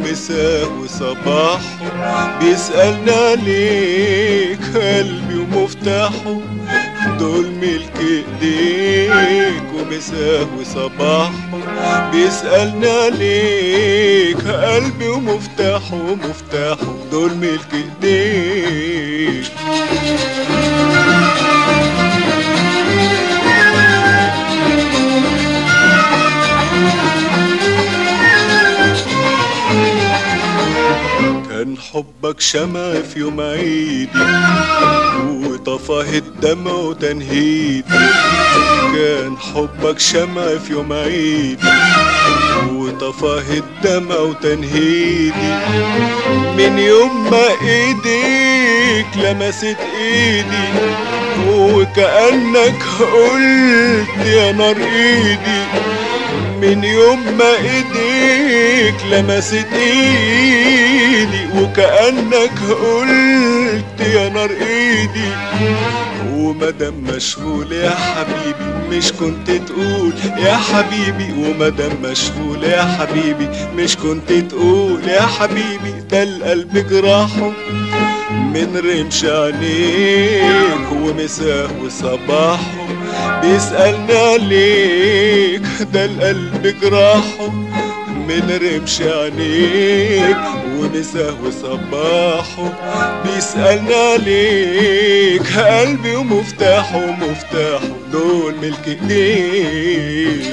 ومساه وصباحه بيسألنا ليك قلبي ومفتاحه دول ملك ايديك ومساه وصباحه بيسألنا ليك قلبي ومفتاحه ومفتاحه دول ملك ايديك كان حبك شمع في يوم عيدي وطفاه الدمع وتنهيدي كان حبك شمع في يوم عيدي وطفاه الدمع وتنهيدي من يوم ما ايديك لمست ايدي وكأنك قلت يا نار ايدي من يوم ما ايديك لمست ايدي وكأنك قلت يا نار ايدي ومدام مشغول يا حبيبي مش كنت تقول يا حبيبي ومدام مشغول يا حبيبي مش كنت تقول يا حبيبي ده القلب جراحه من رمش عينيك ومساه وصباحه بيسألنا ليك ده القلب جراحه من رمش عينيك ومساه وصباحه بيسألنا ليك قلبي ومفتاحه ومفتاحه دول ملك ايديك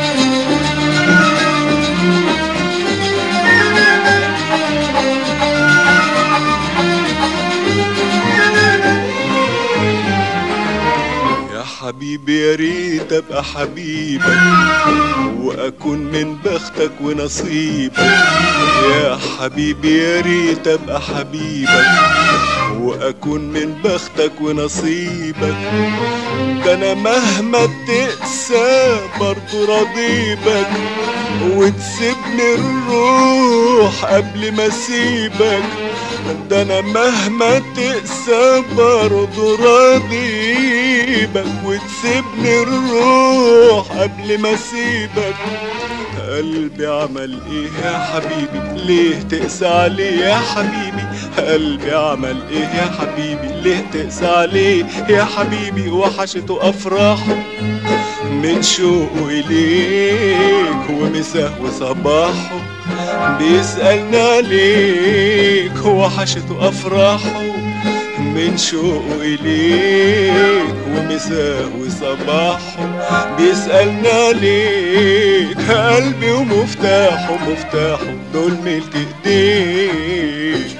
يا حبيبي يا ريت ابقى حبيبك واكون من بختك ونصيبك يا حبيبي يا ريت ابقى حبيبك واكون من بختك ونصيبك ده انا مهما تقسى برضو راضيبك وتسيبني الروح قبل ما اسيبك ده انا مهما تقسى برضو راضيبك وتسيبني الروح قبل ما اسيبك قلبي عمل ايه يا حبيبي ليه تقسى عليه يا حبيبي قلبي عمل ايه يا حبيبي ليه تقسى عليه يا حبيبي وحشته افراحه من شوقه إليك ومساه وصباحه بيسألنا ليك وحشته أفراحه من شوقه إليك ومساه وصباحه بيسألنا ليك قلبي ومفتاحه مفتاحه دول ملك ايديك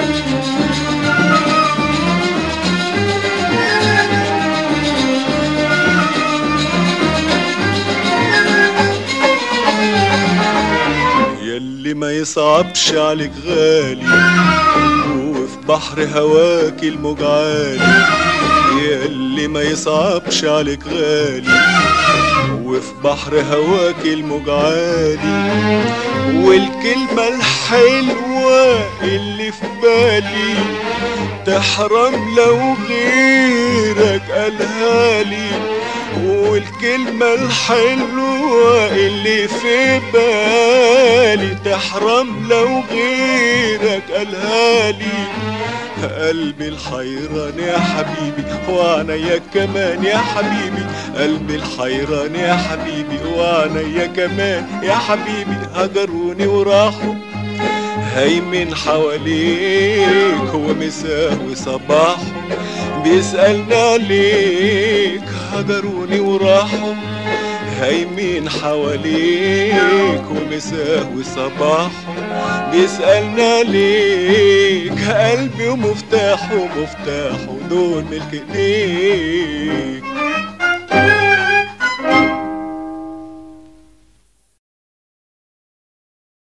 يلي ما يصعبش عليك غالي وفي بحر هواك الموج عالي يلي ما يصعبش عليك غالي وفي بحر هواك الموج عالي والكلمة الحلوة اللي في بالي تحرم لو غيرك قالها لي والكلمة الحلوة اللي في بالي تحرم لو غيرك قالها لي قلبي الحيران يا حبيبي وعنيا كمان يا حبيبي قلبي الحيران يا حبيبي وعنيا كمان يا حبيبي هجروني وراحوا هيمن حواليك ومساه وصباحه بيسألنا ليك هجروني وراحوا هيمين حواليك ومساه وصباحه بيسألنا ليك قلبي ومفتاحه مفتاحه دول ملك ايديك